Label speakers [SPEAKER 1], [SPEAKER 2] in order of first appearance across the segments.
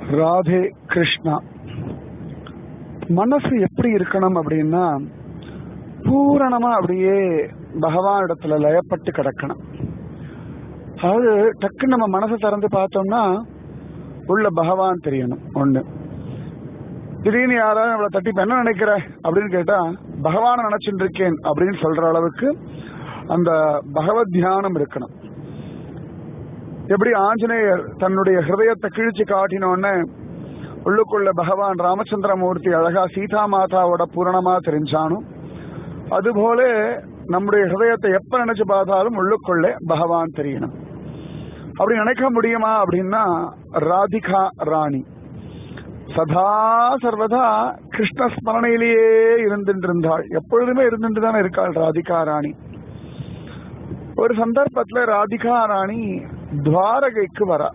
[SPEAKER 1] ராதே கிருஷ்ணா மனசு எப்படி இருக்கணும் அப்படின்னா பூரணமா அப்படியே பகவான் இடத்துல லயப்பட்டு கிடக்கணும் அதாவது டக்குன்னு நம்ம மனசை திறந்து பார்த்தோம்னா உள்ள பகவான் தெரியணும் ஒண்ணு திடீர்னு யாராவது நம்மளை தட்டி இப்ப என்ன நினைக்கிற அப்படின்னு கேட்டா பகவானை நினைச்சுட்டு இருக்கேன் அப்படின்னு சொல்ற அளவுக்கு அந்த பகவத் தியானம் இருக்கணும் எப்படி ஆஞ்சநேயர் தன்னுடைய ஹிருதயத்தை கிழிச்சு காட்டினோன்னு உள்ளுக்குள்ள பகவான் ராமச்சந்திரமூர்த்தி அழகா சீதா மாதாவோட பூரணமா தெரிஞ்சானும் அதுபோல நம்முடைய ஹிருதயத்தை எப்ப நினைச்சு பார்த்தாலும் உள்ளுக்குள்ளே பகவான் தெரியணும் அப்படி நினைக்க முடியுமா அப்படின்னா ராதிகா ராணி சதா சர்வதா கிருஷ்ண ஸ்மரணையிலேயே இருந்துட்டு இருந்தாள் எப்பொழுதுமே இருந்துட்டு தானே இருக்காள் ராதிகா ராணி ஒரு சந்தர்ப்பத்துல ராதிகா ராணி துவாரகைக்கு வரா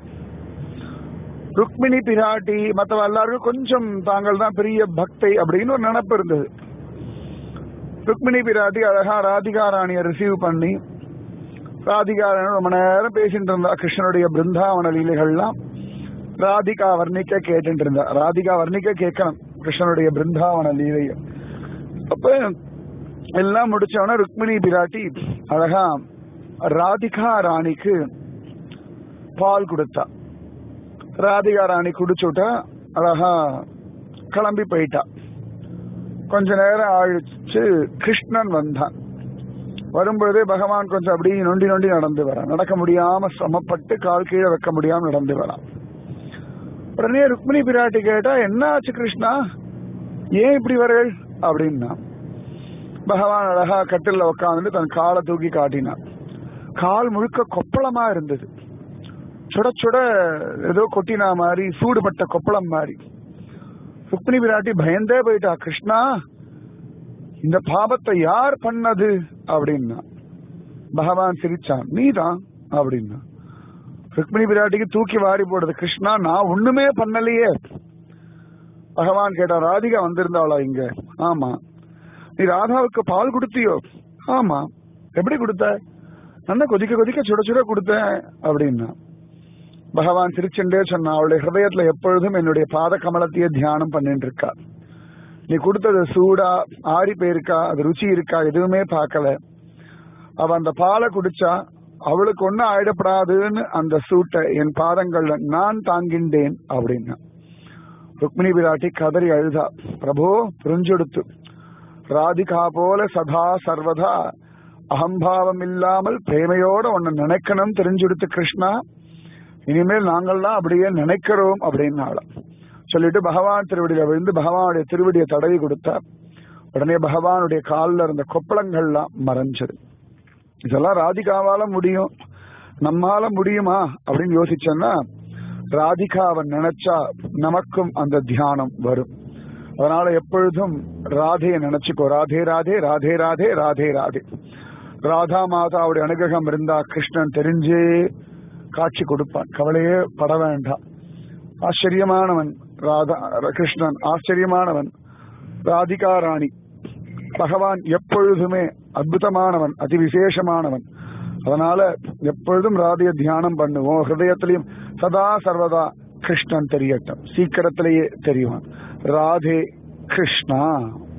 [SPEAKER 1] ருக்மிணி பிராட்டி மற்ற எல்லாருக்கும் கொஞ்சம் தாங்கள் தான் பெரிய பக்தை அப்படின்னு ஒரு நினப்பு இருந்தது ருக்மிணி பிராட்டி அழகா ராதிகா ராணியை ரிசீவ் பண்ணி ராதிகா ராணி ரொம்ப நேரம் பேசிட்டு இருந்தா கிருஷ்ணனுடைய பிருந்தாவன லீலைகள்லாம் ராதிகா வர்ணிக்க கேட்டு இருந்தா ராதிகா வர்ணிக்க கேட்கணும் கிருஷ்ணனுடைய பிருந்தாவன லீலைய அப்ப எல்லாம் முடிச்சவன ருக்மிணி பிராட்டி அழகா ராதிகா ராணிக்கு பால் கொடுத்தா ராதிகா ராணி குடிச்சுட்டா அழகா கிளம்பி போயிட்டா கொஞ்ச நேரம் ஆயிடுச்சு கிருஷ்ணன் வந்தான் வரும்பொழுதே பகவான் கொஞ்சம் அப்படி நொண்டி நொண்டி நடந்து வரான் நடக்க முடியாம சிரமப்பட்டு கால் கீழே வைக்க முடியாம நடந்து வரான் உடனே ருக்மிணி பிராட்டி கேட்டா என்ன ஆச்சு கிருஷ்ணா ஏன் இப்படி வரல் அப்படின்னா பகவான் அழகா கட்டில உட்காந்துட்டு தன் காலை தூக்கி காட்டினான் கால் முழுக்க கொப்பளமா இருந்தது சுட சுட ஏதோ கொட்டினா மாதிரி சூடுபட்ட கொப்பளம் மாதிரி ருக்மிணி பிராட்டி பயந்தே போயிட்டா கிருஷ்ணா இந்த பாபத்தை யார் பண்ணது அப்படின்னா பகவான் சிரிச்சான் நீதான் அப்படின்னா ருக்மிணி பிராட்டிக்கு தூக்கி வாரி போடுறது கிருஷ்ணா நான் ஒண்ணுமே பண்ணலையே பகவான் கேட்டா ராதிகா வந்திருந்தாளா இங்க ஆமா நீ ராதாவுக்கு பால் கொடுத்தியோ ஆமா எப்படி கொடுத்த நல்லா கொதிக்க கொதிக்க சுட சுட கொடுத்தேன் அப்படின்னா பகவான் சிரிச்சுண்டே சொன்னா அவளுடைய ஹிருதயத்துல எப்பொழுதும் என்னுடைய பாத கமலத்தையே தியானம் பண்ணிட்டு இருக்கா நீ கொடுத்தது சூடா ஆறி போயிருக்கா அது ருச்சி இருக்கா எதுவுமே பார்க்கல அவ அந்த பாலை குடிச்சா அவளுக்கு ஒன்னும் ஆயிடப்படாதுன்னு அந்த சூட்டை என் பாதங்கள்ல நான் தாங்கின்றேன் அப்படின்னா ருக்மிணி பிராட்டி கதறி அழுதா பிரபு புரிஞ்செடுத்து ராதிகா போல சதா சர்வதா அகம்பாவம் இல்லாமல் பிரேமையோட ஒன்னு நினைக்கணும் தெரிஞ்செடுத்து கிருஷ்ணா இனிமேல் நாங்கள்லாம் அப்படியே நினைக்கிறோம் அப்படின்னால சொல்லிட்டு பகவான் திருவடியில விழுந்து பகவானுடைய திருவடியை தடவி கொடுத்தார் உடனே பகவானுடைய காலில் இருந்த கொப்பளங்கள்லாம் மறைஞ்சது இதெல்லாம் ராதிகாவால முடியும் நம்மால முடியுமா அப்படின்னு யோசிச்சோன்னா ராதிகாவை நினைச்சா நமக்கும் அந்த தியானம் வரும் அதனால எப்பொழுதும் ராதையை நினைச்சுக்கோ ராதே ராதே ராதே ராதே ராதே ராதே ராதா மாதாவுடைய அனுகிரகம் இருந்தா கிருஷ்ணன் தெரிஞ்சே காட்சி கொடுப்பான் கவலையே பட வேண்டாம் ஆச்சரியமானவன் ராதா கிருஷ்ணன் ஆச்சரியமானவன் ராதிகா ராணி பகவான் எப்பொழுதுமே அற்புதமானவன் அதி விசேஷமானவன் அதனால எப்பொழுதும் ராதிய தியானம் பண்ணுவோம் ஹிருதயத்திலையும் சதா சர்வதா கிருஷ்ணன் தெரியட்டும் சீக்கிரத்திலேயே தெரியும் ராதே கிருஷ்ணா